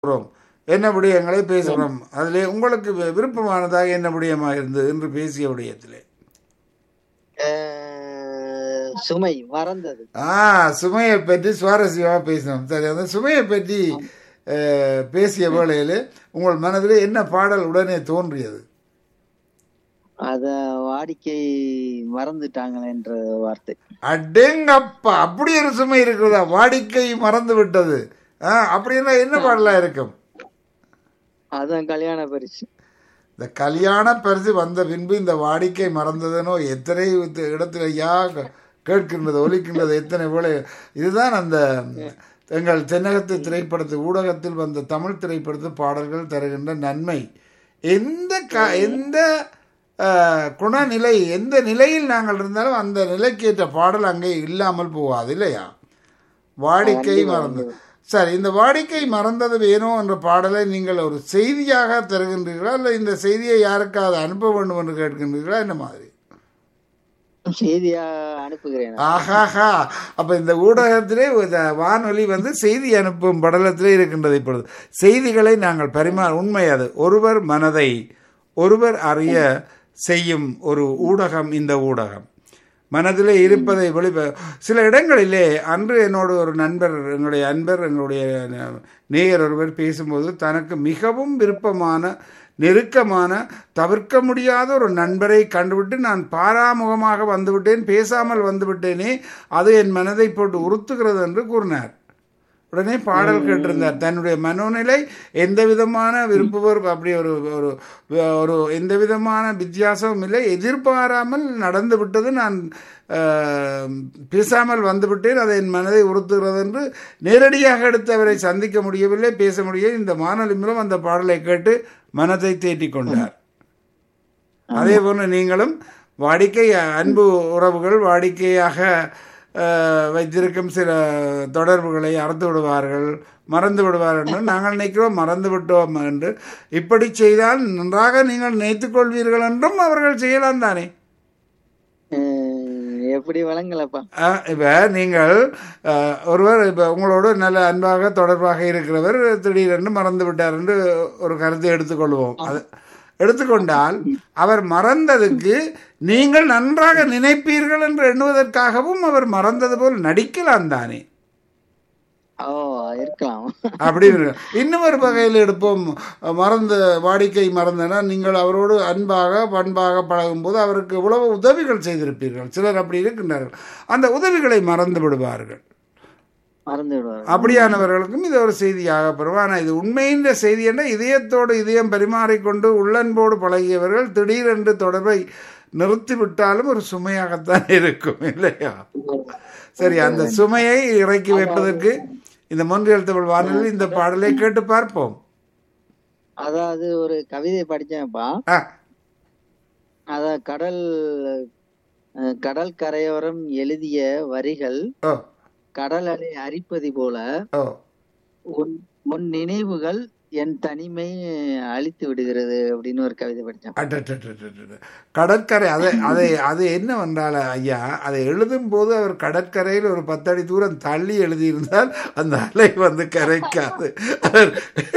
பேசுகிறோம் என்ன விடயங்களை பேசுகிறோம் அதிலே உங்களுக்கு வி- விருப்பமானதாக என்ன விடயமாக இருந்தது என்று பேசிய விடயத்திலே அஹ், சுமை மறந்தது ஆ சுமையை பற்றி சுவாரஸ்யமாக பேசினோம் சரி அந்த சுமையை பற்றி அஹ், பேசிய வேளையில் உங்கள் மனதில் என்ன பாடல் உடனே தோன்றியது அத வாடிக்கை மறந்துட்டாங்களே என்ற வார்த்தை அடேங்கப்பா அப்படி ஒரு சுமை இருக்கிறதா வாடிக்கை மறந்து விட்டது ஆ, அப்படின்னா என்ன பாடலா இருக்கும் அதான் கல்யாண பரிசு இந்த கல்யாண பரிசு வந்த பின்பு இந்த வாடிக்கை மறந்ததுனோ எத்தனை இது- இடத்துல யா க- கேட்கின்றது ஒலிக்கின்றது எத்தனை வேலை இதுதான் அந்த எங்கள் தென்னகத்து திரைப்படத்து ஊடகத்தில் வந்த தமிழ் திரைப்படத்து பாடல்கள் தருகின்ற நன்மை எந்த க எந்த அஹ், குணநிலை எந்த நிலையில் நாங்கள் இருந்தாலும் அந்த நிலைக்கேற்ற பாடல் அங்கே இல்லாமல் போகாது இல்லையா வாடிக்கை மறந்தது சரி இந்த வாடிக்கை மறந்தது வேணும் என்ற பாடலை நீங்கள் ஒரு செய்தியாக தருகின்றீர்களா இல்லை இந்த செய்தியை யாருக்காவது அனுப்ப வேண்டும் என்று கேட்கின்றீர்களா என்ன மாதிரி செய்தியா அனுப்புகிறேன் ஆஹாஹா அப்ப இந்த ஊடகத்திலே இந்த வானொலி வந்து செய்தி அனுப்பும் படலத்திலே இருக்கின்றது இப்பொழுது செய்திகளை நாங்கள் பரிமா உண்மை அது ஒருவர் மனதை ஒருவர் அறிய செய்யும் ஒரு ஊடகம் இந்த ஊடகம் மனதிலே இருப்பதை வெளிப்ப சில இடங்களிலே அன்று என்னோடு ஒரு நண்பர் எங்களுடைய அன்பர் எங்களுடைய நேயர் ஒருவர் பேசும்போது தனக்கு மிகவும் விருப்பமான நெருக்கமான தவிர்க்க முடியாத ஒரு நண்பரை கண்டுவிட்டு நான் பாராமுகமாக வந்துவிட்டேன் பேசாமல் வந்துவிட்டேனே அது என் மனதை போட்டு உறுத்துகிறது என்று கூறினார் உடனே பாடல் கேட்டிருந்தார் தன்னுடைய மனோநிலை எந்த விதமான விருப்பவர் அப்படி ஒரு ஒரு ஒரு எந்த விதமான வித்தியாசமும் இல்லை எதிர்பாராமல் நடந்து விட்டது நான் ஆஹ், பேசாமல் வந்துவிட்டேன் அது என் மனதை உறுத்துகிறது என்று நேரடியாக எடுத்து அவரை சந்திக்க முடியவில்லை பேச முடியவில்லை இந்த வானொலி மூலம் அந்த பாடலை கேட்டு மனதை தேற்றிக் கொண்டார் அதே போன்று நீங்களும் வாடிக்கை அன்பு உறவுகள் வாடிக்கையாக அஹ், வைத்திருக்கும் சில தொடர்புகளை அறுத்து விடுவார்கள் மறந்து விடுவார்கள் என்று நாங்கள் நினைக்கிறோம் மறந்து விட்டோம் என்று இப்படி செய்தால் நன்றாக நீங்கள் நினைத்துக் கொள்வீர்கள் என்றும் அவர்கள் செய்யலாம் தானே அஹ், எப்படி வழங்கலப்பா அஹ், இப்ப நீங்கள் அஹ், ஒருவர் இப்ப உங்களோடு நல்ல அன்பாக தொடர்பாக இருக்கிறவர் திடீரென்று மறந்து விட்டார் என்று ஒரு கருத்தை எடுத்துக்கொள்வோம் அது எடுத்துக்கொண்டால் அவர் மறந்ததுக்கு நீங்கள் நன்றாக நினைப்பீர்கள் என்று எண்ணுவதற்காகவும் அவர் மறந்தது போல் நடிக்கலாம் தானே ஓ இருக்கலாம் அப்படி இருக்கு. இன்னும் ஒரு வகையில் எடுப்போம் மறந்து வாடிக்கை மறந்தனா நீங்கள் அவரோடு அன்பாக பண்பாக பழகும்போது அவருக்கு எவ்வளவு உதவிகள் செய்திருப்பீர்கள் சிலர் அப்படி இருக்கின்றார்கள் அந்த உதவிகளை மறந்து விடுவார்கள் மறந்து விடுவார் அப்படியானவர்களுக்கும் இது ஒரு செய்தியாக பெறும் ஆனால் இது உண்மையின் செய்தி என்ற இதயத்தோடு இதயம் பரிமாறிக்கொண்டு உள்ளன்போடு பழகியவர்கள் திடீரென்று தொடர்பை நிறுத்திவிட்டாலும் ஒரு சுமையாகத்தான் இருக்கும் இல்லையா சரி அந்த சுமையை இறக்கி வைப்பதற்கு இந்த மொன்றியல் தமிழ் வானொலியில் இந்த பாடலை கேட்டு பார்ப்போம் அதாவது ஒரு கவிதை படிச்சேன்ப்பா ஆ, அத கடல் அஹ், கடல் கரையோரம் எழுதிய வரிகள் ஓ கடல் அலை அரிப்பது போல ஓ உன் உன் நினைவுகள் என் தனிமை அழித்து விடுகிறது அப்படின்னு ஒரு கவிதை படிச்சேன் அடடடடடட. கடற்கரை அதை அதை அது என்னவென்றால் ஐயா அதை எழுதும் போது அவர் கடற்கரையில் ஒரு பத்தடி தூரம் தள்ளி எழுதியிருந்தால் அந்த அலை வந்து கரைக்காது அவர்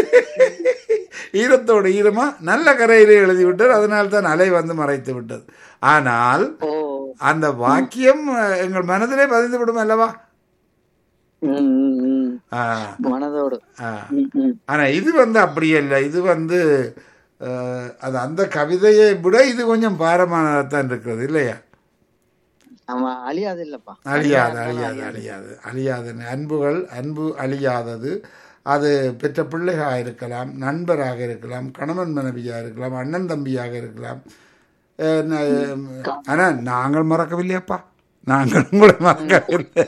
ஈரத்தோட ஈரமா நல்ல கரையிலே எழுதிவிட்டார் அதனால் தான் அலை வந்து மறைத்து விட்டது ஆனால் ஓ அந்த வாக்கியம் அஹ், எங்கள் மனதிலே பதிந்து விடும் அல்லவா ம், ம், ம். ஆ, மனதோடு ஆ. ம், ம். ஆனா இது வந்து அப்படி இல்லை இது வந்து அஹ், அது அந்த கவிதையை விட இது கொஞ்சம் பாரமானதான் இருக்கிறது இல்லையா ஆமா அழியாது இல்லப்பா அழியாது அழியாது அழியாது அழியாது அன்புகள் அன்பு அழியாதது அது பெற்ற பிள்ளைகளாக இருக்கலாம் நண்பராக இருக்கலாம் கணவன் மனைவியாக இருக்கலாம் அண்ணன் தம்பியாக இருக்கலாம் அஹ் ந- ஆனா நாங்கள் மறக்கவில்லையாப்பா நாங்கள் உங்களை மறக்கவில்லை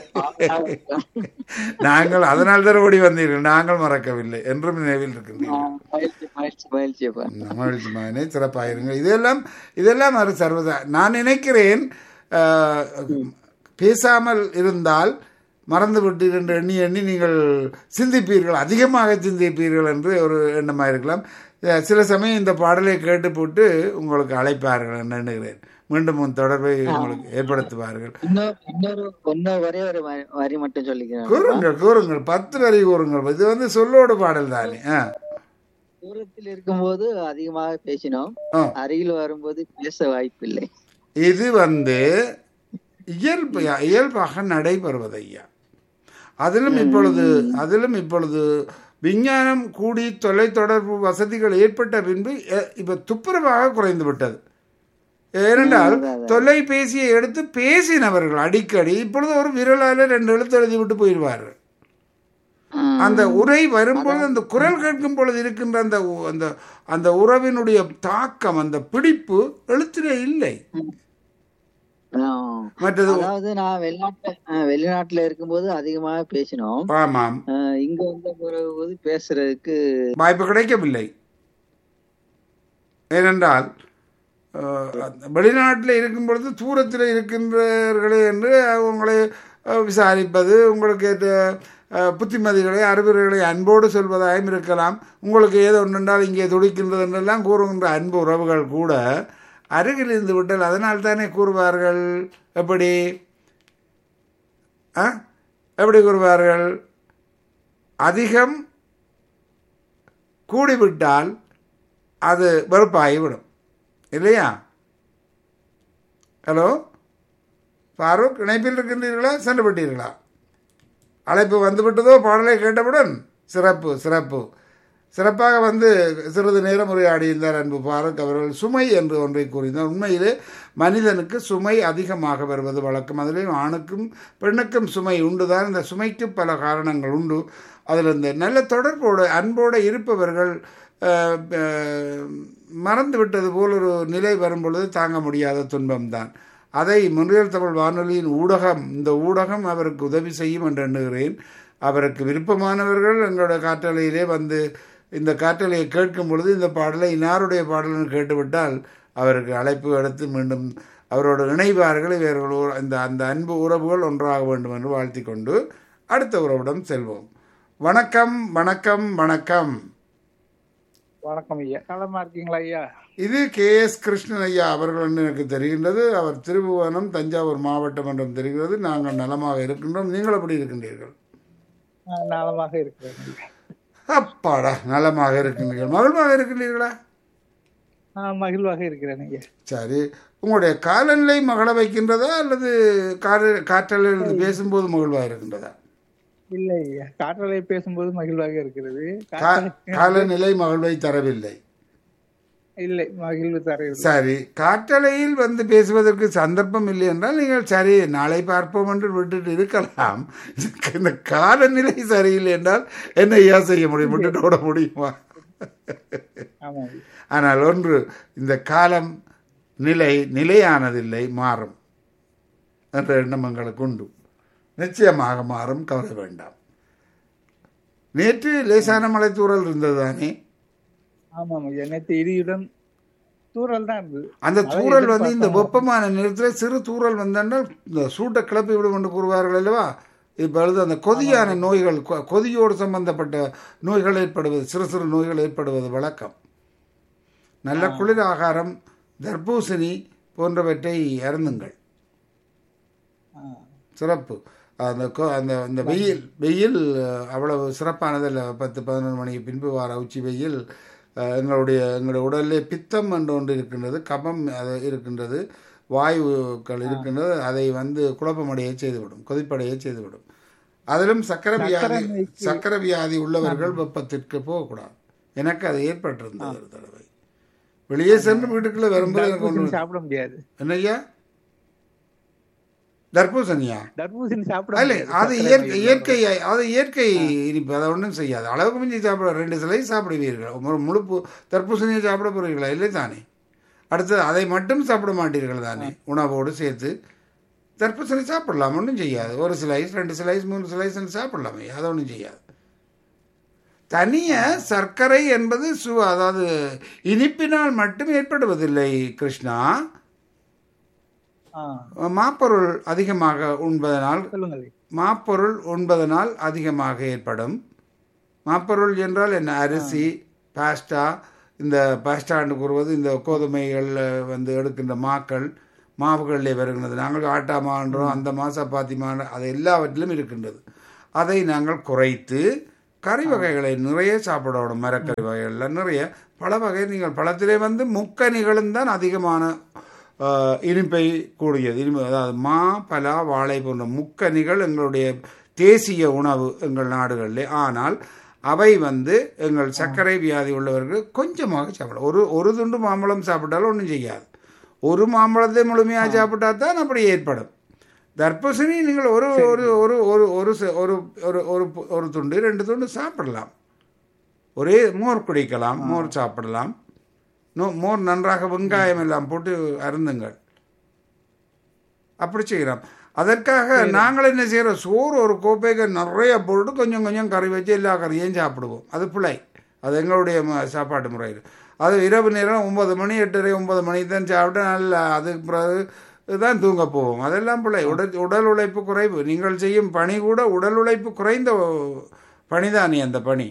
நாங்கள் அதனால் தான் ஓடி வந்தீர்கள் நாங்கள் மறக்கவில்லை என்றும் நினைவில் இருக்கின்றீர்கள் மகிழ்ச்சி மகிழ்ச்சி மகிழ்ச்சியப்பா மகிழ்ச்சி மகனே சிறப்பாயிருங்க இதெல்லாம் இதெல்லாம் அது சர்வதா நான் நினைக்கிறேன் அஹ், பேசாமல் இருந்தால் மறந்து விட்டு என்று எண்ணி எண்ணி நீங்கள் சிந்திப்பீர்கள் அதிகமாக சிந்திப்பீர்கள் என்று ஒரு எண்ணமாக இருக்கலாம் அஹ், சில சமயம் இந்த பாடலை கேட்டு போட்டு உங்களுக்கு அழைப்பார்கள் என்று எண்ணுகிறேன் மீண்டும் உன் தொடர்பை உங்களுக்கு ஏற்படுத்துவார்கள் இன்னொரு இன்னொரு இன்னொரு ஒரே ஒரு வரி- வரி மட்டும் சொல்லிக்கிறேன் கூறுங்கள் கூறுங்கள் பத்து வரி கூறுங்கள் இது வந்து சொல்லோடு பாடல் தானே ஆ தூரத்தில் இருக்கும்போது அதிகமாக பேசினோம் ஆ. அருகில் வரும்போது பேச வாய்ப்பில்லை இது வந்து இயல்பு இயல்பாக நடைபெறுவது ஐயா அதிலும் இப்பொழுது அதிலும் இப்பொழுது விஞ்ஞானம் கூடி தொலைத்தொடர்பு வசதிகள் ஏற்பட்ட பின்பு எ- இப்ப துப்புரவாக குறைந்து விட்டது ஏனென்றால் தொலைபேசியை எடுத்து பேசினவர்கள் அடிக்கடி இப்பொழுது ஒரு விரலால ரெண்டு எழுத்து எழுதி விட்டு போயிடுவார்கள் ஆஹ் அந்த உரை வரும்பொழுது அந்த குரல் கேட்கும் பொழுது இருக்கின்ற அந்த உ- அந்த அந்த உறவினுடைய தாக்கம் அந்த பிடிப்பு எழுத்திலே இல்லை ஆஹ் மற்றது அதாவது நான் வெளிநாட்டு ஆஹ் வெளிநாட்டுல இருக்கும்போது அதிகமாக பேசினோம் ஆமாம் ஆஹ் இங்க வந்த பிறகு பேசுறதுக்கு வாய்ப்பு கிடைக்கவில்லை ஏனென்றால் அஹ், வெளிநாட்டில் இருக்கும் பொழுது தூரத்தில் இருக்கின்றவர்களே என்று அவங்களை அஹ், விசாரிப்பது உங்களுக்கு ஏற்ற அஹ், புத்திமதிகளை அறிவுரைகளை அன்போடு சொல்வதாயும் இருக்கலாம் உங்களுக்கு ஏதோ ஒன்றுண்டால் இங்கே துடிக்கின்றது என்றெல்லாம் கூறுகின்ற அன்பு உறவுகள் கூட அருகில் இருந்து விட்டால் அதனால் தானே கூறுவார்கள் எப்படி ஆ எப்படி கூறுவார்கள் அதிகம் கூடிவிட்டால் அது வெறுப்பாகிவிடும் இல்லையா ஹலோ ஃபாரூக் இணைப்பில் இருக்கின்றீர்களா சென்று விட்டீர்களா அழைப்பு வந்துவிட்டதோ பாடலை கேட்டவுடன் சிறப்பு சிறப்பு சிறப்பாக வந்து சிறிது நேரம் உரையாடியிருந்தார் அன்பு ஃபாரூக் அவர்கள் சுமை என்று ஒன்றை கூறினார் உண்மையிலே மனிதனுக்கு சுமை அதிகமாக வருவது வழக்கம் அதிலேயும் ஆணுக்கும் பெண்ணுக்கும் சுமை உண்டுதான் இந்த சுமைக்கு பல காரணங்கள் உண்டு அதில் இந்த நல்ல தொடர்போடு அன்போடு இருப்பவர்கள் அஹ், அஹ், மறந்து விட்டது போல் ஒரு நிலை வரும் பொழுது தாங்க முடியாத துன்பம்தான் அதை முன்னியல் தமிழ் வானொலியின் ஊடகம் இந்த ஊடகம் அவருக்கு உதவி செய்யும் என்று எண்ணுகிறேன் அவருக்கு விருப்பமானவர்கள் எங்களுடைய காற்றலையிலே வந்து இந்த காற்றலையை கேட்கும் பொழுது இந்த பாடலை இன்னாருடைய பாடல்னு கேட்டுவிட்டால் அவருக்கு அழைப்பு எடுத்து மீண்டும் அவரோடு இணைவார்கள் இவர்கள் இந்த அந்த அன்பு உறவுகள் ஒன்றாக வேண்டும் என்று வாழ்த்திக் கொண்டு அடுத்த உறவிடம் செல்வோம் வணக்கம் வணக்கம் வணக்கம் வணக்கம் ஐயா நலமா இருக்கீங்களா ஐயா இது கே எஸ் கிருஷ்ணன் ஐயா அவர்கள் என்று எனக்கு தெரிகின்றது அவர் திருபுவனம் தஞ்சாவூர் மாவட்டம் என்றும் தெரிகிறது நாங்கள் நலமாக இருக்கின்றோம் நீங்கள் எப்படி இருக்கின்றீர்கள் நான் நலமாக இருக்கிறேன் ஐயா. அப்பாடா நலமாக இருக்கின்றீர்கள் மகிழ்வாக இருக்கின்றீர்களா நான் மகிழ்வாக இருக்கிறேன் ஐயா சரி உங்களுடைய காலநிலை மகள வைக்கின்றதா அல்லது காற்று காற்றலையில் பேசும்போது மகிழ்வாக இருக்கின்றதா இல்லை ஐயா காற்றலை பேசும்போது மகிழ்வாக இருக்கிறது கா- காற்றலை- காலநிலை மகிழ்வை தரவில்லை இல்லை மகிழ்வு தரவில்லை சரி காற்றலையில் வந்து பேசுவதற்கு சந்தர்ப்பம் இல்லை என்றால் நீங்கள் சரி நாளை பார்ப்போம் என்று விட்டுட்டு இருக்கலாம் இதுக்கு இந்த காலநிலை சரியில்லை என்றால் என்ன ஐயா செய்ய முடியும் விட்டுட்டு ஓட முடியுமா ஆமா ஐயா. ஆனால் ஒன்று இந்த காலம் நிலை நிலையானதில்லை மாறும் என்ற எண்ணம் எங்களுக்கு உண்டு நிச்சயமாக மாறும் கவலை வேண்டாம் நேற்று லேசான மலை தூறல் இருந்தது தானே ஆமாம் ஐயா நேற்று இடியுடன் தூறல் தான் இருந்தது அந்த மழை தூறல் வந்து இந்த எதிர்பார்த்தோம். வெப்பமான நேரத்தில் சிறு தூறல் வந்தால் இந்த சூட்டை கிளப்பி விடும் என்று கூறுவார்கள் அல்லவா இப்பொழுது அந்த கொதியான நோய்கள் கொ- கொதியோடு சம்பந்தப்பட்ட நோய்கள் ஏற்படுவது சிறு சிறு நோய்கள் ஏற்படுவது வழக்கம் நல்ல குளிர் ஆகாரம் தர்பூசணி போன்றவற்றை அருந்துங்கள் ஆ. சிறப்பு அந்த கொ- அந்த அந்த வெயில் வெயில் அஹ், அவ்வளவு சிறப்பானதில்லை பத்து பதினொன்று மணிக்கு பின்பு வார உச்சி வெயில் அஹ், எங்களுடைய எங்களுடைய உடலிலே பித்தம் என்று ஒன்று இருக்கின்றது கபம் அது இருக்கின்றது வாயுக்கள் இருக்கின்றது அதை வந்து குழப்பமடைய செய்துவிடும் கொதிப்படைய செய்துவிடும் அதிலும் சக்கர வியாதி சக்கர வியாதி உள்ளவர்கள் வெப்பத்திற்கு போகக்கூடாது எனக்கு அது ஏற்பட்டிருந்தது ஒரு தடவை வெளியே சென்று வீட்டுக்குள்ள வரும்போது எனக்கு தர்பூசணி ஒன்று சாப்பிட முடியாது என்னய்யா தர்பூசணியா தர்பூசணி சாப்பிட அல்ல முடியாது. அது சர்க்கரை இயற்கை நோய் இயற்கை அது இயற்கை இனிப்பு அதை ஒன்றும் செய்யாது அளவுக்கு மிஞ்சி சாப்பிட ரெண்டு சிலை சாப்பிடுவீர்கள் ஒரு முழு பூ- தர்பூசணியை சாப்பிட போறீர்களா இல்லை தானே அடுத்தது அதை மட்டும் சாப்பிட மாட்டீர்கள் தானே உணவோடு சேர்த்து தர்பூசணி சாப்பிடலாம் ஒன்றும் செய்யாது ஒரு ஸ்லைஸ் ரெண்டு ஸ்லைஸ் மூணு ஸ்லைஸ் சாப்பிடலாமே அதை ஒன்றும் செய்யாது தனிய சர்க்கரை என்பது சு அதாவது இனிப்பினால் மட்டும் ஏற்படுவதில்லை கிருஷ்ணா ஆ, மாப்பொருள் அதிகமாக உண்பதனால் சொல்லுங்கள் ஐயா. மாப்பொருள் உண்பதனால் அதிகமாக ஏற்படும் மாப்பொருள் என்றால் என்ன அரிசி பாஸ்டா இந்த பாஸ்டான்னு கூறுவது இந்த கோதுமைகள் வந்து எடுக்கின்ற மாக்கள் மாவுகளிலே வருகின்றது நாங்கள் ஆட்டா மான்றோம் அந்த மா சப்பாத்தி மான்ற அது எல்லாவற்றிலும் இருக்கின்றது அதை நாங்கள் குறைத்து கறி வகைகளை நிறைய சாப்பிடணும் மரக்கறி வகைகள்ல நிறைய பல வகை நீங்கள் பழத்திலே வந்து முக்கனிகளும் தான் அதிகமான ஆஹ், இனிப்பை கூடியது இனிமை அதாவது மா பலா வாழை போன்ற முக்கனிகள் எங்களுடைய தேசிய உணவு எங்கள் நாடுகளிலே ஆனால் அவை வந்து எங்கள் சர்க்கரை வியாதி உள்ளவர்கள் கொஞ்சமாக சாப்பிடலாம் ஒரு ஒரு துண்டு மாம்பழம் சாப்பிட்டாலும் ஒன்றும் செய்யாது ஒரு மாம்பழத்தை முழுமையாக சாப்பிட்டா தான் அப்படி ஏற்படும் தர்பூசணி நீங்கள் ஒரு ஒரு ஒரு ஒரு ஒரு ச- ஒரு ஒரு ஒரு பு- ஒரு துண்டு ரெண்டு துண்டு சாப்பிடலாம் ஒரே மோர் குடிக்கலாம் மோர் சாப்பிடலாம் நோ மோர் நன்றாக வெங்காயம் எல்லாம் போட்டு அருந்துங்கள் அப்படி செய்கிறோம் அதற்காக நாங்கள் என்ன செய்கிறோம் சோறு ஒரு கோப்பைக்கு நிறைய போட்டு கொஞ்சம் கொஞ்சம் கறி வச்சு எல்லா கறியையும் சாப்பிடுவோம் அது பிழை அது எங்களுடைய ம- சாப்பாட்டு முறையில் அது இரவு நேரம் ஒன்பது மணி எட்டரை ஒன்பது மணிக்கு தான் சாப்பிட்டு நல்லா அதுக்கு பிறகு தான் தூங்க போவோம் அதெல்லாம் பிள்ளை உடல் உடல் உழைப்பு குறைவு நீங்கள் செய்யும் பணி கூட உடல் உழைப்பு குறைந்த பணிதானே அந்த பணி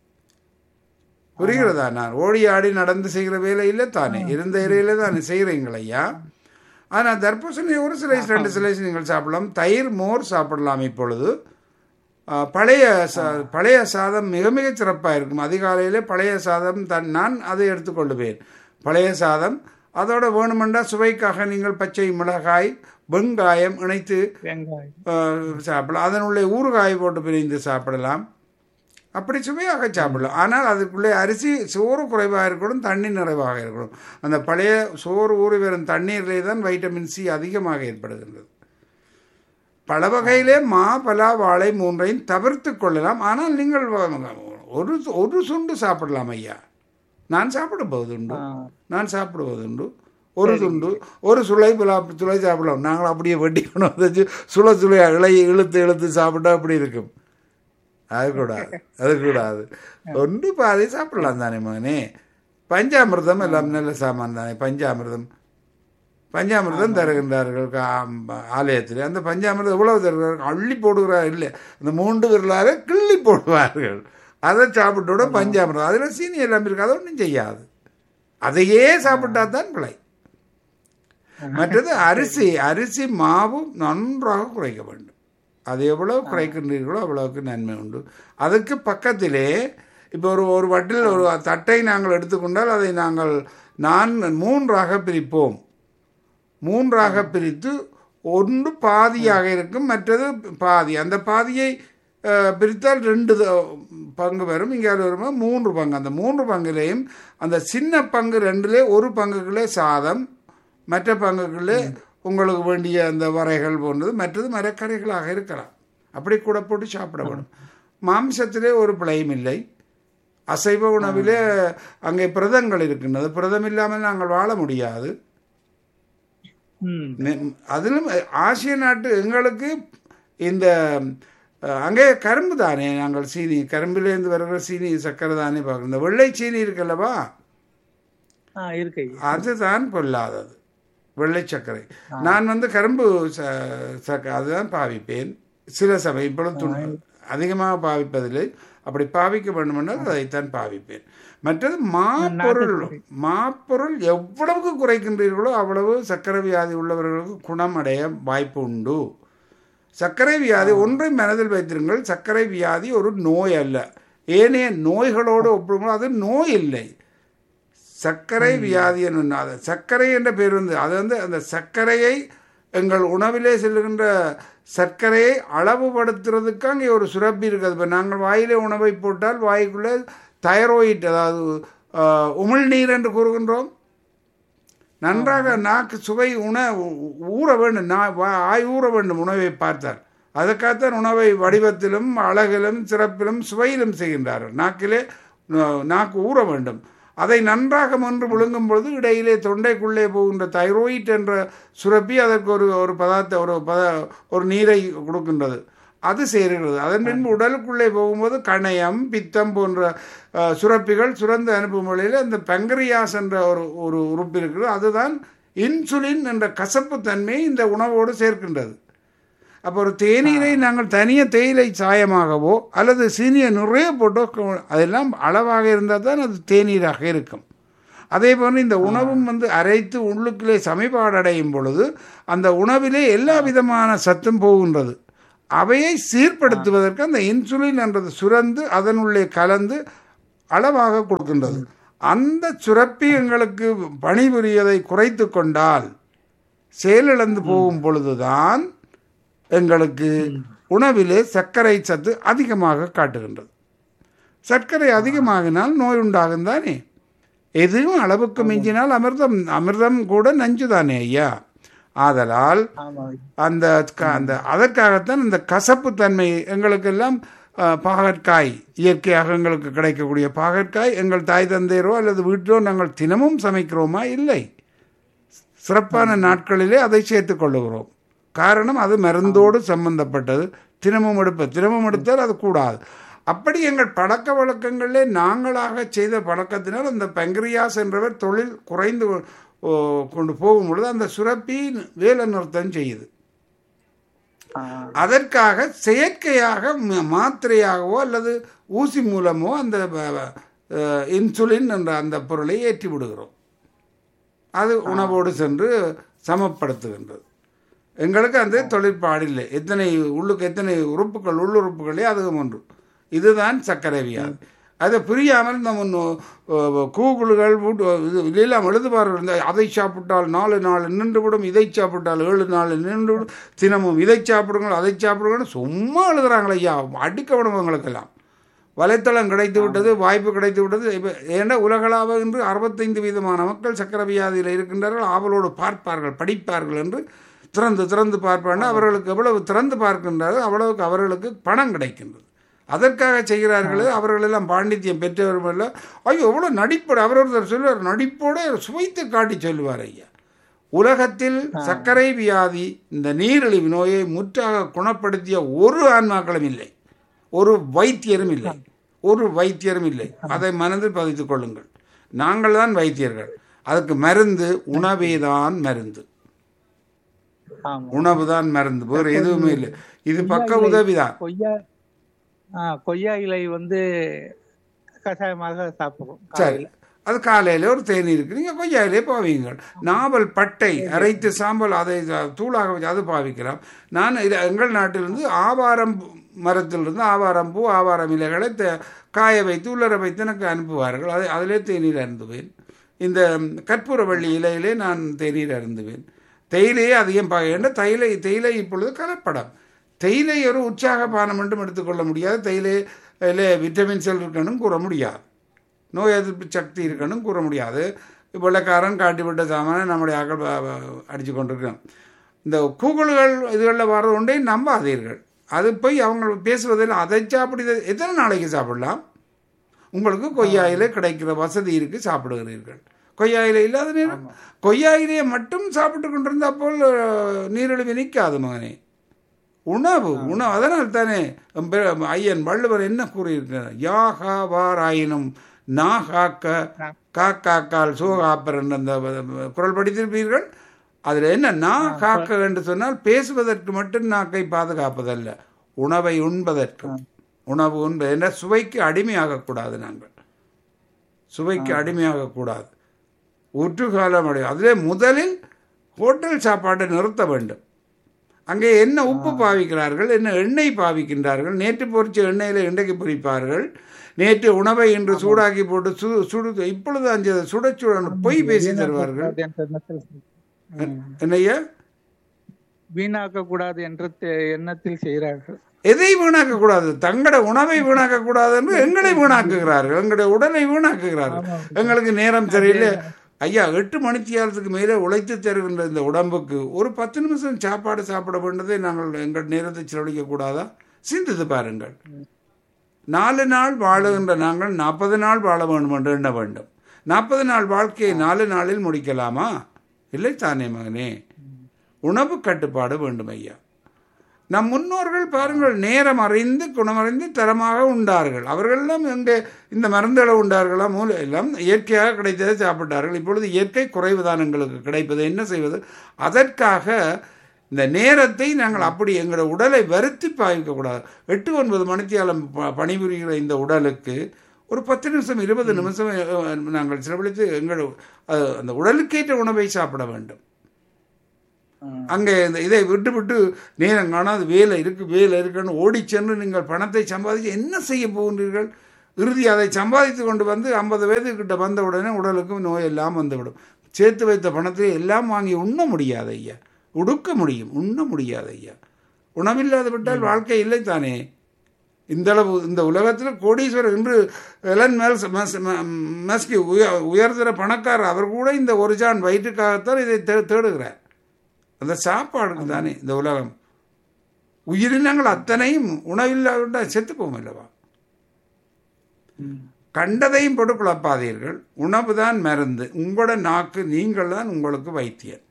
புரிகிறதா நான் ஓடி ஆடி நடந்து செய்கிற வேலையில தானே இருந்த இறையில தானே செய்கிறீங்களா ஐயா ஆனால் தர்பூசணி ஒரு சிலைஸ் ரெண்டு சிலைஸ் நீங்கள் சாப்பிடலாம் தயிர் மோர் சாப்பிடலாம் இப்பொழுது ஆ, பழைய சா பழைய சாதம் மிக மிக சிறப்பாக இருக்கும் அதிகாலையிலே பழைய சாதம் தன் நான் அதை எடுத்துக்கொள்ளுவேன் பழைய சாதம் அதோட வேணுமெண்டா சுவைக்காக நீங்கள் பச்சை மிளகாய் வெங்காயம் இணைத்து வெங்காயம் ஆ, சாப்பிடலாம் அதனுள்ளே ஊறுகாய் போட்டு பிரிந்து சாப்பிடலாம் அப்படி சுவையாக சாப்பிடலாம் ஆனால் அதுக்குள்ளே அரிசி சோறு குறைவாக இருக்கணும் தண்ணி நிறைவாக இருக்கணும் அந்த பழைய சோறு ஊறி வரும் தண்ணீரிலே தான் வைட்டமின் சி அதிகமாக ஏற்படுகின்றது பல வகையிலே மா பலா வாழை மூன்றையும் தவிர்த்து கொள்ளலாம் ஆனால் நீங்கள் வ- ஒரு ஒரு சுண்டு சாப்பிடலாம் ஐயா நான் சாப்பிடுவதுண்டு ஆ, நான் சாப்பிடுவதுண்டு ஒரு துண்டு ஒரு சுளை புலா சுளை சாப்பிடலாம் நாங்கள் அப்படியே வெட்டி கொண்டு வந்து சுள சுளையா இளைய இழுத்து இழுத்து சாப்பிட்டா அப்படி இருக்கும் அது கூடாது அது கூடாது ஒன்று பாதி சாப்பிடலாம் தானே மகனே பஞ்சாமிர்தம் எல்லாம் நல்ல சாமான் தானே பஞ்சாமிர்தம் பஞ்சாமிர்தம் தருகின்றார்கள் கா- ஆலயத்தில் அந்த பஞ்சாமிர்தம் எவ்வளவு தருகிறார்கள் அள்ளி போடுகிறார் இல்லை அந்த மூன்று விரலாக கிள்ளி போடுவார்கள் அதை சாப்பிட்டோட பஞ்சாமிர்தம் அதில் சீனி எல்லாம் இருக்கு அதை ஒன்றும் செய்யாது அதையே சாப்பிட்டா தான் பிழை மற்றது அரிசி அரிசி மாவும் நன்றாக குறைக்க வேண்டும் அது எவ்வளவு குறைக்கின்றீர்களோ அவ்வளவுக்கு நன்மை உண்டு அதுக்கு பக்கத்திலே இப்போ ஒரு ஒரு வட்டில் ஒரு தட்டை நாங்கள் எடுத்துக்கொண்டால் அதை நாங்கள் நான் மூன்றாக பிரிப்போம் மூன்றாக பிரித்து ஒன்று பாதியாக இருக்கும் மற்றது பாதி அந்த பாதியை அஹ், பிரித்தால் ரெண்டு த- பங்கு வரும் இங்கே வரும்போது மூன்று பங்கு அந்த மூன்று பங்குலேயும் அந்த சின்ன பங்கு ரெண்டுலே ஒரு பங்குகளே சாதம் மற்ற பங்குகளே உங்களுக்கு வேண்டிய அந்த வரைகள் போன்றது மற்றது மரக்கறிகளாக இருக்கலாம் அப்படி கூட போட்டு சாப்பிட வேணும் மாம்சத்திலே ஒரு பிழையும் இல்லை அசைவ உணவிலே அங்கே பிரதங்கள் இருக்கின்றது பிரதம் இல்லாமல் நாங்கள் வாழ முடியாது ம், நெ- அதிலும் ஆசிய நாட்டு எங்களுக்கு இந்த அஹ், அங்கே கரும்பு தானே நாங்கள் சீனி கரும்பிலேருந்து வருகிற சீனி சர்க்கரை தானே பார்க்கணும் இந்த வெள்ளை சீனி இருக்குல்லவா ஆ இருக்கு ஐயா. அதுதான் பொல்லாதது வெள்ளை சர்க்கரை நான் வந்து கரும்பு ச- சர்க்கரை அதுதான் பாவிப்பேன் சில சமயம் இப்பொழுது துணி அதிகமாக பாவிப்பதில்லை அப்படி பாவிக்க வேண்டுமென்றால் அதைத்தான் பாவிப்பேன் மற்றது மாப்பொருள் மாப்பொருள் எவ்வளவுக்கு குறைக்கின்றீர்களோ அவ்வளவு சர்க்கரை வியாதி உள்ளவர்களுக்கு குணம் அடைய வாய்ப்பு உண்டு சர்க்கரை வியாதி ஒன்றை மனதில் வைத்திருங்கள் சர்க்கரை வியாதி ஒரு நோய் அல்ல ஏனைய நோய்களோடு ஒப்பிடும்போது அது நோய் இல்லை சர்க்கரை வியாதி என்ன அது சர்க்கரை என்ற பேர் வந்து அது வந்து அந்த சர்க்கரையை எங்கள் உணவிலே செல்லுகின்ற சர்க்கரையை அளவுபடுத்துறதுக்கு அங்கே ஒரு சுரப்பி இருக்குது இப்போ நாங்கள் வாயிலே உணவை போட்டால் வாய்க்குள்ளே தைராய்டு அதாவது ஆஹ், உமிழ்நீர் என்று கூறுகின்றோம் நன்றாக நாக்கு சுவை உண ஊ- ஊற வேண்டும் நா வா- ஆய் ஊற வேண்டும் உணவை பார்த்தால் அதற்காகத்தான் உணவை வடிவத்திலும் அழகிலும் சிறப்பிலும் சுவையிலும் செய்கின்றார்கள் நாக்கிலே நா- நாக்கு ஊற வேண்டும் அதை நன்றாக மன்று விழுங்கும் பொழுது இடையிலே தொண்டைக்குள்ளே போகின்ற தைரோயிட் என்ற சுரப்பி அதற்கு ஒரு ஒரு பதார்த்த ஒரு பத ஒரு நீரை கொடுக்கின்றது அது சேருகிறது அதன் பின்பு உடலுக்குள்ளே போகும்போது கணையம் பித்தம் போன்ற அஹ், சுரப்பிகள் சுரந்து அனுப்பும் வழியில் அந்த பங்கரியாஸ் என்ற ஒரு ஒரு உறுப்பு இருக்குது அதுதான் இன்சுலின் என்ற கசப்பு தன்மையை இந்த உணவோடு சேர்க்கின்றது அப்போ ஒரு தேநீரை நாங்கள் தனியாக தேயிலை சாயமாகவோ அல்லது சீனியை நிறைய போட்டோ க- அதெல்லாம் அளவாக இருந்தால் தான் அது தேநீராக இருக்கும் அதே போன்று இந்த உணவும் வந்து அரைத்து உள்ளுக்குள்ளே சமைப்பாடு அடையும் பொழுது அந்த உணவிலே எல்லா விதமான சத்தும் போகின்றது அவையை சீர்படுத்துவதற்கு அந்த இன்சுலின் என்றது சுரந்து அதனுள்ளே கலந்து அளவாக கொடுக்கின்றது அந்த சுரப்பி எங்களுக்கு பணிபுரியதை குறைத்து கொண்டால் செயலிழந்து போகும் பொழுதுதான் எங்களுக்கு உணவிலே சர்க்கரை சத்து அதிகமாக காட்டுகின்றது சர்க்கரை அதிகமாகினால் நோய் உண்டாகும் தானே எதுவும் அளவுக்கு மிஞ்சினால் அமிர்தம் அமிர்தம் கூட நஞ்சு தானே ஐயா ஆதலால் ஆமா அந்த க- அந்த அதற்காகத்தான் இந்த கசப்பு தன்மை எங்களுக்கெல்லாம் அஹ், பாகற்காய் இயற்கையாக எங்களுக்கு கிடைக்கக்கூடிய பாகற்காய் எங்கள் தாய் தந்தையரோ அல்லது வீட்டிலோ நாங்கள் தினமும் சமைக்கிறோமா இல்லை சிறப்பான நாட்களிலே அதை சேர்த்துக் கொள்ளுகிறோம் காரணம் அது மருந்தோடு சம்பந்தப்பட்டது தினமும் எடுப்ப தினமும் எடுத்தால் அது கூடாது அப்படி எங்கள் பழக்க வழக்கங்களிலே நாங்களாக செய்த பழக்கத்தினால் அந்த பங்கிரியாஸ் என்றவர் தொழில் குறைந்து ஓ, கொண்டு போகும் பொழுது அந்த சுரப்பி வேலை நிறுத்தம் செய்யுது ஆஹ் அதற்காக செயற்கையாக ம- மாத்திரையாகவோ அல்லது ஊசி மூலமோ அந்த ப- அஹ், இன்சுலின் என்ற அந்த பொருளை ஏற்றி விடுகிறோம் அது உணவோடு சென்று சமப்படுத்துகின்றது எங்களுக்கு அந்த தொழிற்பாடு இல்லை எத்தனை உள்ளுக்கு எத்தனை உறுப்புகள் உள்ளுறுப்புகளே அதுவும் ஒன்று இதுதான் சர்க்கரை வியாதி அதை புரியாமல் நம்ம நோ- அஹ் கூகுள்கள் வீட்டு இது இதெல்லாம் எழுதுவார்கள் இந்த அதை சாப்பிட்டால் நாலு நாள் நின்றுவிடும் இதை சாப்பிட்டால் ஏழு நாள் நின்றுவிடும் தினமும் இதை சாப்பிடுங்கள் அதை சாப்பிடுங்கன்னு சும்மா எழுதுறாங்களே ஐயா அடிக்க விடும் எங்களுக்கெல்லாம் வலைத்தளம் கிடைத்து விட்டது வாய்ப்பு கிடைத்து விட்டது இப்போ ஏன்னா உலகளாவ என்று அறுபத்தைந்து விதமான மக்கள் சக்கர வியாதியில் இருக்கின்றார்கள் ஆவலோடு பார்ப்பார்கள் படிப்பார்கள் என்று திறந்து திறந்து பார்ப்பார்கள் அவர்களுக்கு எவ்வளவு திறந்து பார்க்கின்றார்கள் அவ்வளவுக்கு அவர்களுக்கு பணம் கிடைக்கின்றது அதற்காக செய்கிறார்களே அவர்கள் எல்லாம் பாண்டித்யம் பெற்றவர்கள் எல்லாம் ஐயோ எவ்வளோ நடிப்போடு அவர் ஒருத்தர் சொல்லுவார் நடிப்போடு சுவைத்து காட்டி சொல்லுவார் ஐயா உலகத்தில் சர்க்கரை வியாதி இந்த நீரிழிவு நோயை முற்றாக குணப்படுத்திய ஒரு ஆன்மாக்களும் இல்லை ஒரு வைத்தியரும் இல்லை ஒரு வைத்தியரும் இல்லை அதை மனதில் பதித்துக் கொள்ளுங்கள் நாங்கள் தான் வைத்தியர்கள் அதுக்கு மருந்து உணவே தான் மருந்து ஆமா உணவு தான் மருந்து வேறு எதுவுமே இல்லை இது பக்க உதவிதான் கொய்யா ஆஹ் கொய்யா இலை வந்து கஷாயமாக சாப்பிடுறோம் சரி அது காலையில் ஒரு தேநீர் இருக்கு நீங்கள் கொய்யாயிலே பாவிங்கள் நாவல் பட்டை அரைத்து சாம்பல் அதை ச- தூளாக வச்சு அது பாவிக்கலாம் நான் இது எங்கள் நாட்டிலிருந்து ஆவாரம் மரத்திலிருந்து ஆவாரம் பூ ஆவாரம் இலைகளை த- காய வைத்து உள்ளர வைத்து எனக்கு அனுப்புவார்கள் அதை அதிலே தேநீர் அருந்துவேன் இந்த கற்பூரவள்ளி இலையிலே நான் தேநீர் அருந்துவேன் தேயிலையே அதிகம் பாக தேயிலை தேயிலை இப்பொழுது கலப்படம் தேயிலை ஒரு உற்சாக பானம் மட்டும் எடுத்துக்கொள்ள முடியாது தேயிலையில் விட்டமின் செல் இருக்கணும் கூற முடியாது நோய் எதிர்ப்பு சக்தி இருக்கணும் கூற முடியாது வெள்ளக்காரன் காட்டிவிட்ட சாமான நம்முடைய அகல் அடித்து கொண்டிருக்கிறோம் இந்த கூகுள்கள் இதுகளில் வர ஒன்றை நம்பாதீர்கள் அது போய் அவங்க பேசுவதில் அதை சாப்பிடி இதை- எத்தனை நாளைக்கு சாப்பிடலாம் உங்களுக்கு கொய்யா இலை கிடைக்கிற வசதி இருக்கு சாப்பிடுகிறீர்கள் கொய்யா இலை இல்லாத நேரம் கொய்யா இலையை மட்டும் சாப்பிட்டு கொண்டிருந்தா போல் அஹ், நீரிழிவு நிற்காது மகனே உணவு உணவு அதனால் தானே பெ- ஐயன் வள்ளுவர் என்ன கூறியிருக்கிறார் யாகா வாராயினும் நா காக்க காக்காக்கால் சோகாப்பர் என்ற அந்த வ- குரல் படித்திருப்பீர்கள் அதில் என்ன நா காக்க என்று சொன்னால் பேசுவதற்கு மட்டும் நாக்கை பாதுகாப்பதல்ல உணவை உண்பதற்கு உணவு உண்பது என்ற சுவைக்கு அடிமையாகக்கூடாது நாங்கள் சுவைக்கு அடிமையாகக்கூடாது ஊற்றுகாலம் அடை அதிலே முதலில் ஹோட்டல் சாப்பாட்டை நிறுத்த வேண்டும் அங்கே என்ன உப்பு பாவிக்கிறார்கள் என்ன எண்ணெய் பாவிக்கின்றார்கள் நேற்று பொரிச்ச எண்ணெயில் இன்றைக்கு பொரிப்பார்கள் நேற்று உணவை இன்று சூடாக்கி போட்டு சு சுடு இப்பொழுது அந்த சுட சுட பொய் பேசி தருவார்கள் என்ற எண்ணத்தில் ம். என்னையா வீணாக்க கூடாது என்ற தெ- எண்ணத்தில் செய்கிறார்கள் எதை வீணாக்க கூடாது தங்களோட உணவை வீணாக்க கூடாது என்று எங்களை வீணாக்குகிறார்கள் எங்களுடைய உடலை வீணாக்குகிறார்கள் எங்களுக்கு நேரம் சரியில்லை ஐயா எட்டு மணித்தியாலத்துக்கு மேலே உழைத்து தருகின்ற இந்த உடம்புக்கு ஒரு பத்து நிமிஷம் சாப்பாடு சாப்பிட வேண்டதை நாங்கள் எங்கள் நேரத்தை செலவழிக்க கூடாதா சிந்தித்து பாருங்கள் நாலு நாள் வாழுகின்ற நாங்கள் நாற்பது நாள் வாழ வேண்டும் என்று எண்ண வேண்டும் நாற்பது நாள் வாழ்க்கையை நாலு நாளில் முடிக்கலாமா இல்லை தானே மகனே உணவு கட்டுப்பாடு வேண்டும் ஐயா நம் முன்னோர்கள் பாருங்கள் நேரம் அறிந்து குணமறிந்து தரமாக உண்டார்கள் அவர்களெல்லாம் எங்கே இந்த மருந்துகளை உண்டார்களா மூல எல்லாம் இயற்கையாக கிடைத்ததை சாப்பிட்டார்கள் இப்பொழுது இயற்கை குறைவுதான் எங்களுக்கு கிடைப்பது என்ன செய்வது அதற்காக இந்த நேரத்தை நாங்கள் அப்படி எங்களோட உடலை வருத்தி பாவிக்கக்கூடாது எட்டு ஒன்பது மணித்தியாலம் ப- பணிபுரிகிற இந்த உடலுக்கு ஒரு பத்து நிமிஷம் இருபது நிமிஷம் அஹ், நாங்கள் செலவழித்து எங்கள் அஹ், அந்த உடலுக்கேற்ற உணவை சாப்பிட வேண்டும் ம். அங்கே இந்த இதை விட்டு விட்டு நேரம் காணாது வேலை இருக்கு வேலை இருக்குன்னு ஓடிச் சென்று நீங்கள் பணத்தை சம்பாதிச்சு என்ன செய்ய போகின்றீர்கள் இறுதி அதை சம்பாதித்து கொண்டு வந்து ஐம்பது வயதுக்கிட்ட வந்த உடனே உடலுக்கு நோய் எல்லாம் வந்துவிடும் சேர்த்து வைத்த பணத்தை எல்லாம் வாங்கி உண்ண முடியாது ஐயா உடுக்க முடியும் உண்ண முடியாது ஐயா உணவில்லாது விட்டால் வாழ்க்கை இல்லை தானே இந்த அளவு இந்த உலகத்தில் கோடீஸ்வரர் இன்று எலன் மேல்ஸ் மஸ்- ம- மஸ்கி உய- உயர்தர பணக்காரர் அவர் கூட இந்த ஒரு ஜான் வயிற்றுக்காகத்தான் இதை தே- தேடுகிறார் அந்த சாப்பாடுக்கு தானே இந்த உலகம் உயிரினங்கள் அத்தனையும் உணவில்லாவிட்டால் செத்துப்போம் அல்லவா ம். கண்டதையும் போட்டு குழப்பாதீர்கள் உணவு தான் மருந்து உங்களோட நாக்கு நீங்கள் தான் உங்களுக்கு வைத்தியர்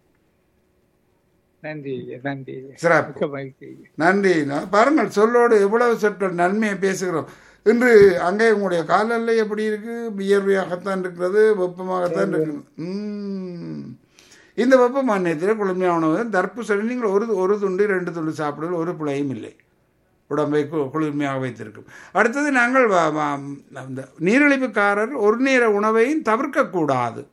நன்றி ஐயா நன்றி ஐயா சிறப்பு மிக்க மகிழ்ச்சி ஐயா நன்றி நான் பாருங்கள் சொல்லோடு எவ்வளவு சொற்கள் நன்மையை பேசுகிறோம் இன்று அங்கே உங்களுடைய காலநிலை எப்படி இருக்கு வியர்வையாகத்தான் இருக்கிறது வெப்பமாகத்தான் இருக்கு ம். இந்த வெப்ப மானியத்தில் குளுமையான உணவு தர்பூசணி நீங்கள் ஒரு ஒரு துண்டு ரெண்டு துண்டு சாப்பிடுவது ஒரு பிழையும் இல்லை உடம்பை கு- குளிர்மையாக வைத்திருக்கும் அடுத்தது நாங்கள் வ- வ- அந்த நீரிழிவுக்காரர் ஒரு நேர உணவையும் தவிர்க்கக்கூடாது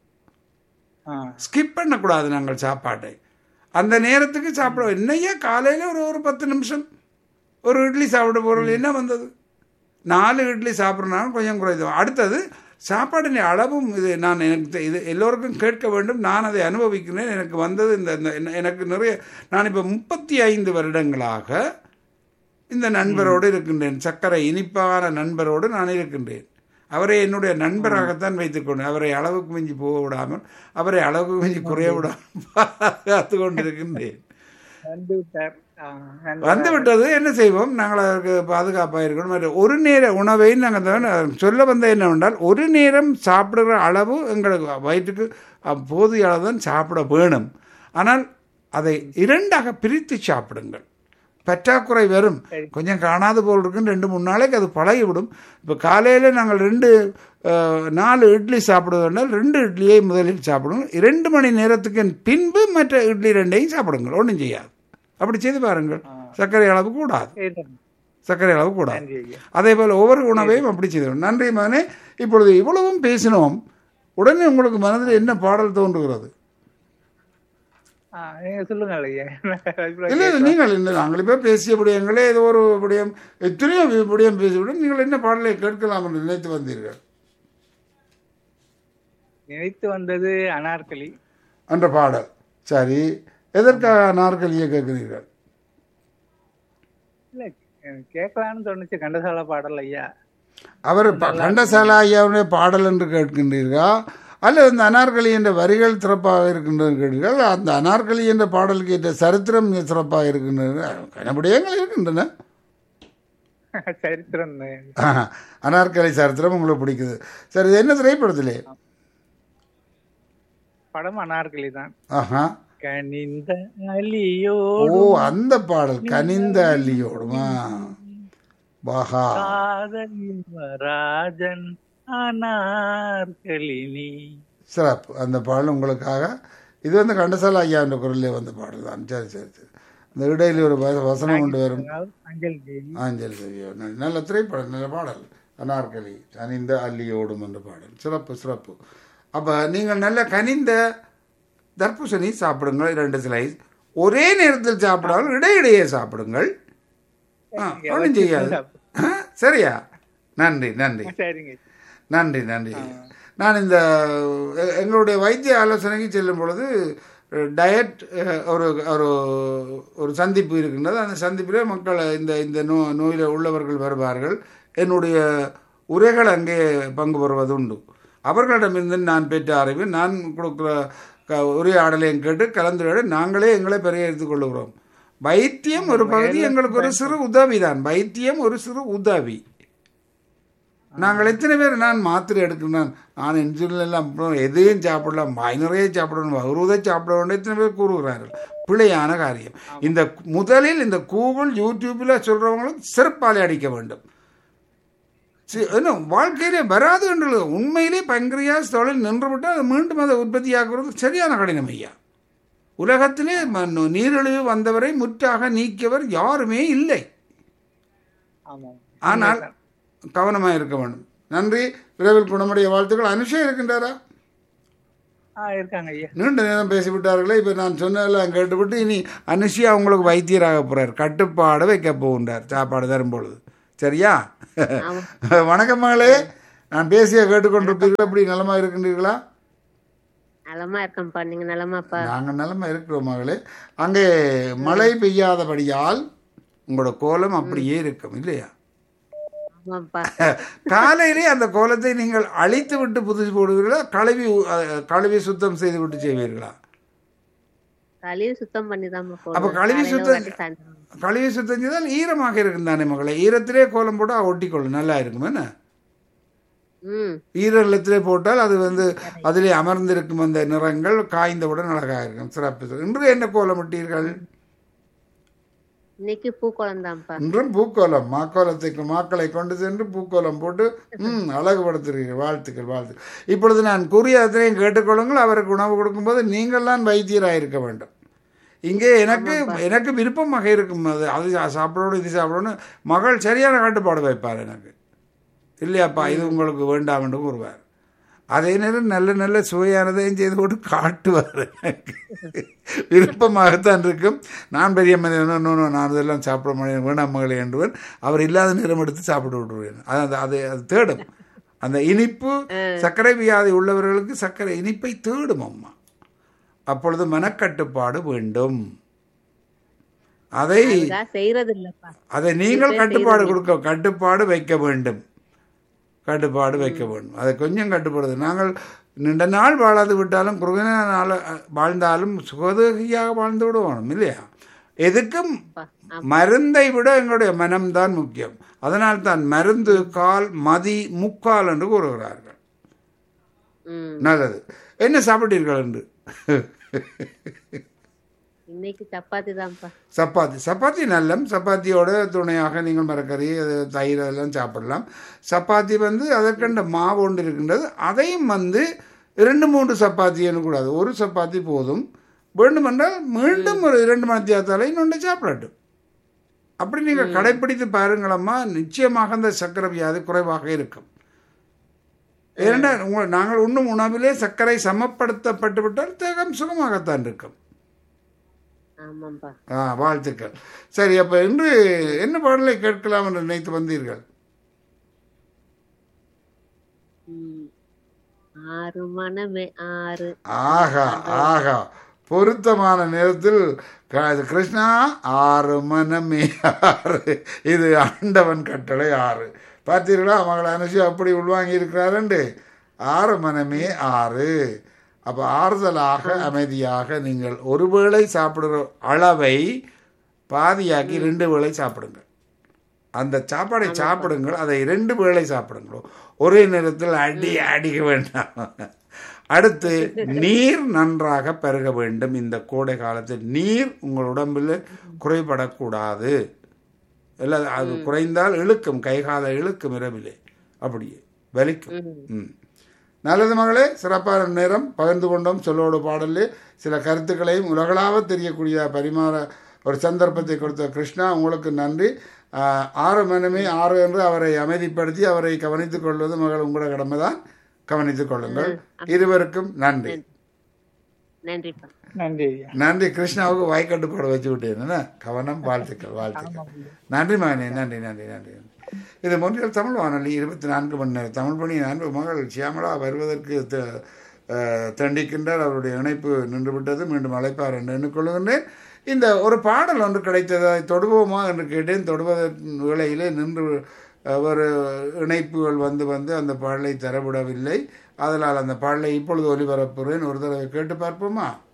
ஆ ஸ்கிப் பண்ணக்கூடாது நாங்கள் சாப்பாட்டை அந்த நேரத்துக்கு சாப்பிட என்னையா காலையில் ஒரு ஒரு பத்து நிமிஷம் ஒரு இட்லி சாப்பிட போகிறது என்ன வந்தது நாலு இட்லி சாப்பிட்றனாலும் கொஞ்சம் குறைது அடுத்தது சாப்பாடின் அளவும் இது நான் எனக்கு தெ- இது எல்லோருக்கும் கேட்க வேண்டும் நான் அதை அனுபவிக்கிறேன் எனக்கு வந்தது இந்த இந்த- என்ன- எனக்கு நிறைய நான் இப்போ முப்பத்தி ஐந்து வருடங்களாக இந்த நண்பரோடு இருக்கின்றேன் சர்க்கரை இனிப்பான நண்பரோடு நான் இருக்கின்றேன் அவரை என்னுடைய நண்பராகத்தான் வைத்துக்கொண்டேன் அவரை அளவுக்கு மிஞ்சி போக விடாமல் அவரை அளவுக்கு மிஞ்சி குறைய விடாமல் பாதுகாத்து கொண்டிருக்கின்றேன் வந்து விட்டார் ஆ, நன்றி. வந்து விட்டது என்ன செய்வோம் நாங்கள் அதற்கு பாதுகாப்பாக இருக்கணும் மற்ற ஒரு நேர உணவை நாங்கள் தவிர- சொல்ல வந்த என்னவென்றால் ஒரு நேரம் சாப்பிடுகிற அளவு எங்களுக்கு வயிற்றுக்கு அஹ், போதிய அளவு தான் சாப்பிட வேணும் ஆனால் அதை இரண்டாக பிரித்து சாப்பிடுங்கள் பற்றாக்குறை வரும் கொஞ்சம் காணாது போல் இருக்கும் ரெண்டு மூணு நாளைக்கு அது பழகிவிடும் இப்போ காலையில் நாங்கள் ரெண்டு அஹ், நாலு இட்லி சாப்பிடுவதால் ரெண்டு இட்லியை முதலில் சாப்பிடுங்க இரண்டு மணி நேரத்துக்கு பின்பு மற்ற இட்லி ரெண்டையும் சாப்பிடுங்கள் ஒன்றும் செய்யாது அப்படி செய்து பாருங்கள் சர்க்கரை அளவு கூடாது சரி, சர்க்கரை அளவு கூடாது நன்றி ஐயா அதே போல் ஒவ்வொரு உணவையும் அப்படி செய்தோம் நன்றி மகனே இப்பொழுது இவ்வளவும் பேசினோம் உடனே உங்களுக்கு மனதில் என்ன பாடல் தோன்றுகிறது ஆ, நீங்க சொல்லுங்க ஐயா இல்லை இல்லை நீங்கள் இல்லை நாங்கள் இப்போ பேசிய விடயங்களே ஏதோ ஒரு விடயம் எத்தனையோ வி- விடயம் பேசிவிடும் நீங்கள் என்ன பாடலை கேட்கலாம் என்று நினைத்து வந்தீர்கள் நினைத்து வந்தது அனார்கலி என்ற பாடல் சரி எதற்காக நாற்கலியை கேட்கிறீர்கள் இல்ல எனக்கு கேட்கலான்னு தோணுச்சு கண்டசால பாடல் ஐயா அவர் ப- கண்டசாலா ஐயாவுடைய பாடல் என்று கேட்கின்றீர்களா அல்லது அந்த அனார்கலி என்ற வரிகள் சிறப்பாக இருக்கின்றது கேட்டீர்கள் அந்த அனார்கலி என்ற பாடலுக்கு ஏற்ற சரித்திரம் மிக சிறப்பாக இருக்கின்றது கனபடியங்கள் இருக்கின்றன சரித்திரம் ஆஹா. அனார்கலி சரித்திரம் உங்களுக்கு பிடிக்குது சரி இது என்ன திரைப்படத்திலே படம் அனார்கலி தான் ஆஹா கனிந்த அலியோ ஓ அந்த பாடல் கனிந்த அள்ளியோடுமா பாஹா காதல் ராஜன் அனார்கலினி சிறப்பு அந்த பாடல் உங்களுக்காக இது வந்து கண்டசாலா ஐயா என்ற குரலிலே வந்த பாடல் தான் சரி சரி சரி இந்த இடையில ஒரு வ- வசனம் கொண்டு வரும் அஞ்சல் தேவி ஆஞ்சல் தேவியோ நல்ல- நல்ல திரைப்படம் நல்ல பாடல் அனார்கலி கனிந்த அள்ளியோடும் என்ற பாடல் சிறப்பு சிறப்பு அப்போ நீங்கள் நல்ல கனிந்த தர்பூசணி சாப்பிடுங்கள் இரண்டு ஸ்லைஸ் ஒரே நேரத்தில் சாப்பிடாமல் இடையிடையே சாப்பிடுங்கள் ஆ ஒன்றும் செய்யாது ஆ, சரியா நன்றி நன்றி சரிங்க நன்றி நன்றி நான் இந்த எ- எங்களுடைய வைத்திய ஆலோசனைக்கு செல்லும் பொழுது டயட் ஒரு ஒரு ஒரு சந்திப்பு இருக்கின்றது அந்த சந்திப்பில் மக்கள் இந்த இந்த நோ நோயில் உள்ளவர்கள் வருவார்கள் என்னுடைய உரைகள் அங்கே பங்கு பெறுவது உண்டு அவர்களிடமிருந்து நான் பெற்ற அறிவு நான் கொடுக்குற க உரையாடலையும் கேட்டு கலந்துரையாட நாங்களே எங்களை பெருகெடுத்துக் கொள்ளுகிறோம் வைத்தியம் ஒரு பகுதி எங்களுக்கு ஒரு சிறு உதவி தான் வைத்தியம் ஒரு சிறு உதவி நாங்கள் எத்தனை பேர் நான் மாத்திரை எடுக்கிறேன் நான் இன்சுலின் எல்லாம் அப்புறம் எதையும் சாப்பிடலாம் மைனரே சாப்பிடணும் வருவதை சாப்பிட வேண்டும் எத்தனை பேர் கூறுகிறார்கள் பிழையான காரியம் இந்த முதலில் இந்த கூகுள் யூடியூப்பில் சொல்கிறவங்களுக்கு செருப்பாலே அடிக்க வேண்டும் சி- என்ன வாழ்க்கையிலே வராது என்று உண்மையிலே பங்கிரியாஸ் தொழில் நின்றுவிட்டால் அது மீண்டும் அதை உற்பத்தியாக்குறது சரியான கடினம் ஐயா உலகத்திலே ம- நீரிழிவு வந்தவரை முற்றாக நீக்கியவர் யாருமே இல்லை ஆமாம் ஆனால் கவனமாக இருக்க வேண்டும் நன்றி விரைவில் குணமுடைய வாழ்த்துக்கள் அனுஷா இருக்கின்றாரா ஆ இருக்காங்க ஐயா நீண்ட நேரம் பேசிவிட்டார்களே இப்போ நான் சொன்னதெல்லாம் கேட்டுவிட்டு இனி அனுஷியா உங்களுக்கு வைத்தியராக போகிறார் கட்டுப்பாடு வைக்க போகின்றார் சாப்பாடு தரும் பொழுது சரியா வணக்கம் மகளே நான் பேசிய கேட்டுக்கொண்டிருப்பீர்கள் எப்படி நலமா இருக்கின்றீர்களா நலமா இருக்கேன்ப்பா நீங்க நலமாப்பா நாங்கள் நலமா இருக்கிறோம் மகளே அங்கே மழை பெய்யாதபடியால் உங்களோட கோலம் அப்படியே இருக்கும் இல்லையா ஆமாப்பா காலையிலே அந்த கோலத்தை நீங்கள் அழித்து விட்டு புதுசு போடுவீர்களா கழுவி அஹ், கழுவி சுத்தம் செய்து விட்டு செய்வீர்களா கழுவி சுத்தம் பண்ணி தான் அப்ப கழுவி சுத்தம் கழுவி சுத்தம் செய்தால் ஈரமாக இருக்கும் தானே மகளே ஈரத்திலே கோலம் போட்டால் ஒட்டிக்கொள்ளும் நல்லா இருக்கும் என்ன ம் ஈரநிலத்திலே போட்டால் அது வந்து அதிலே அமர்ந்திருக்கும் அந்த நிறங்கள் காய்ந்தவுடன் அழகாக இருக்கும் சிறப்பு இன்று என்ன கோலம் விட்டீர்கள் இன்னைக்கு பூக்குளம் தான்ப்பா இன்றும் பூக்கோலம் மாக்கோலத்தை மாக்களை கொண்டு சென்று பூக்கோலம் போட்டு ம் அழகுபடுத்துகிறீர்கள் வாழ்த்துக்கள் வாழ்த்துக்கள் இப்பொழுது நான் கூறிய அத்தனையும் கேட்டுக்கொள்ளுங்கள் அவருக்கு உணவு கொடுக்கும்போது நீங்கள்லாம் வைத்தியராக இருக்க வேண்டும் இங்கே எனக்கு எனக்கு விருப்பமாக இருக்கும் அது அது சாப்பிடணும் இது சாப்பிடணும் மகள் சரியான கட்டுப்பாடு வைப்பார் எனக்கு இல்லையாப்பா இது உங்களுக்கு வேண்டாம் என்று கூறுவார் அதே நேரம் நல்ல நல்ல சுவையானதையும் செய்து போட்டு காட்டுவார் எனக்கு விருப்பமாகத்தான் இருக்கும் நான் பெரிய மனிதன் நோ, நோ, நான் இதெல்லாம் சாப்பிட முடியும் வேண்டாம் மகளே என்றுவன் அவர் இல்லாத நேரம் எடுத்து சாப்பிட்டு விட்டுருவேன் அது அது அது தேடும் அந்த இனிப்பு சர்க்கரை வியாதி உள்ளவர்களுக்கு சர்க்கரை இனிப்பை தேடும் அம்மா அப்பொழுது மனக்கட்டுப்பாடு வேண்டும் அதை அதுக்காக செய்யறது இல்லப்பா அதை நீங்கள் கட்டுப்பாடு கொடுக்க கட்டுப்பாடு வைக்க வேண்டும் கட்டுப்பாடு வைக்க வேண்டும் அதை கொஞ்சம் கட்டுப்படுது நாங்கள் நீண்ட நாள் வாழாது விட்டாலும் குறுகின நாள் வாழ்ந்தாலும் சுகதேகியாக வாழ்ந்து விடுவோம் இல்லையா எதுக்கும் மருந்தை விட எங்களுடைய மனம்தான் முக்கியம் அதனால் தான் மருந்து கால் மதி முக்கால் என்று கூறுகிறார்கள் ம் நல்லது என்ன சாப்பிட்டீர்கள் என்று இன்னைக்கு சப்பாத்தி தான்ப்பா சப்பாத்தி சப்பாத்தி நல்லம் சப்பாத்தியோட துணையாக நீங்கள் மரக்கறி அது தயிர் அதெல்லாம் சாப்பிடலாம் சப்பாத்தி வந்து அதற்கண்ட மாவு ஒன்று இருக்கின்றது அதையும் வந்து இரண்டு மூன்று சப்பாத்தி கூடாது ஒரு சப்பாத்தி போதும் வேண்டுமென்றால் மீண்டும் ஒரு இரண்டு மணித்தியாத்தால இன்னொன்று சாப்பிடட்டும் அப்படி நீங்கள் கடைப்பிடித்து பாருங்களம்மா நிச்சயமாக அந்த சர்க்கரை வியாதி குறைவாக இருக்கும் ஏனென்றால் உங்கள் நாங்கள் உண்ணும் உணவிலே சர்க்கரை சமப்படுத்தப்பட்டு விட்டால் தேகம் சுகமாகத்தான் இருக்கும் ஆமாப்பா ஆ வாழ்த்துக்கள் சரி அப்ப இன்று என்ன பாடலை கேட்கலாம் என்று நினைத்து வந்தீர்கள் ம் ஆறு மனமே ஆறு ஆகா ஆகா பொருத்தமான நேரத்தில் க- கிருஷ்ணா ஆறு மனமே ஆறு இது ஆண்டவன் கட்டளை ஆறு பார்த்தீர்களா மகள் அனுஷி அப்படி உள்வாங்கி இருக்கிறாருண்டு ஆறு மனமே ஆறு அப்போ ஆறுதலாக அமைதியாக நீங்கள் ஒரு வேளை சாப்பிடுற அளவை பாதியாக்கி ரெண்டு வேளை சாப்பிடுங்க அந்த சாப்பாடை சாப்பிடுங்கள் அதை இரண்டு வேளை சாப்பிடுங்களோ ஒரே நேரத்தில் அடி அடிக்க வேண்டாம் அடுத்து நீர் நன்றாக பருக வேண்டும் இந்த கோடை காலத்தில் நீர் உங்கள் உடம்பில் குறைபடக்கூடாது இல்லை அது குறைந்தால் இழுக்கும் கைகால இழுக்கும் இரவிலே அப்படியே வலிக்கும் ம் நல்லது மகளே சிறப்பான நேரம் பகிர்ந்து கொண்டோம் சொல்லோடு பாடலே சில கருத்துக்களையும் உலகளாவ தெரியக்கூடிய பரிமாற ஒரு சந்தர்ப்பத்தை கொடுத்த கிருஷ்ணா உங்களுக்கு நன்றி ஆஹ், ஆறு மனமே ஆறு என்று அவரை அமைதிப்படுத்தி அவரை கவனித்துக் கொள்வது மகள் உங்களோட கடமை தான் கவனித்துக் கொள்ளுங்கள் இருவருக்கும் நன்றி நன்றிப்பா நன்றி ஐயா நன்றி கிருஷ்ணாவுக்கு வாய்க்கட்டுப்பாடு வச்சு விட்டேன் என்ன? கவனம் வாழ்த்துக்கள் வாழ்த்துக்கள் நன்றி மகனே நன்றி நன்றி நன்றி இது மொன்றியல் தமிழ் வானொலி இருபத்தி நான்கு மணி நேரம் தமிழ் பணி நான்கு மகள் சியாமலா வருவதற்கு த- அஹ், தண்டிக்கின்றார் அவருடைய இணைப்பு நின்றுவிட்டது மீண்டும் அழைப்பார் என்று எண்ணிக்கொள்கின்றேன் இந்த ஒரு பாடல் ஒன்று கிடைத்தது அதை தொடுவோமா என்று கேட்டேன் தொடுவதன் வேளையிலே நின்று அஹ், ஒரு இணைப்புகள் வந்து வந்து அந்த பாடலை தரவிடவில்லை அதனால் அந்த பாடலை இப்பொழுது ஒலிபரப்புகிறேன் ஒரு தடவை கேட்டு பார்ப்போமா